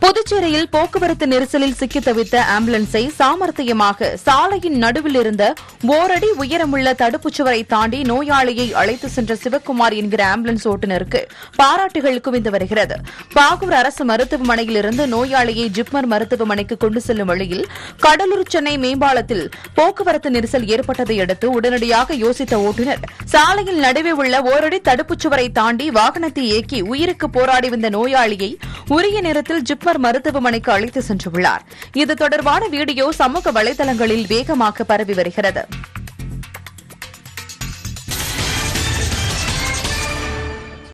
புதுச்சேரியில் போக்குவரத்து நெரிசலில் சிக்கி தவித்த ஆம்புலன்ஸை சாமர்த்தியமாக சாலையின் நடுவில் இருந்த ஓரடி உயரமுள்ள தடுப்புச் சுவரை தாண்டி நோயாளியை அழைத்து சென்ற சிவக்குமார் என்கிற ஆம்புலன்ஸ் ஓட்டுநருக்கு பாராட்டுகள் குவிந்து வருகிறது பாகூர் அரசு மருத்துவமனையிலிருந்து நோயாளியை ஜிப்மர் மருத்துவமனைக்கு கொண்டு செல்லும் வழியில் கடலூர் சென்னை மேம்பாலத்தில் போக்குவரத்து நெரிசல் ஏற்பட்டதை அடுத்து உடனடியாக யோசித்த ஓட்டுநர் சாலையில் நடுவே உள்ள ஓரடி தடுப்புச் சுவரை தாண்டி வாகனத்தை இயக்கி உயிருக்கு போராடி வந்த நோயாளியை உரிய நேரத்தில் ஜிப்மர் மருத்துவமனைக்கு அழைத்து சென்றுள்ளார் இது தொடர்பான வீடியோ சமூக வலைதளங்களில் வேகமாக பரவி வருகிறது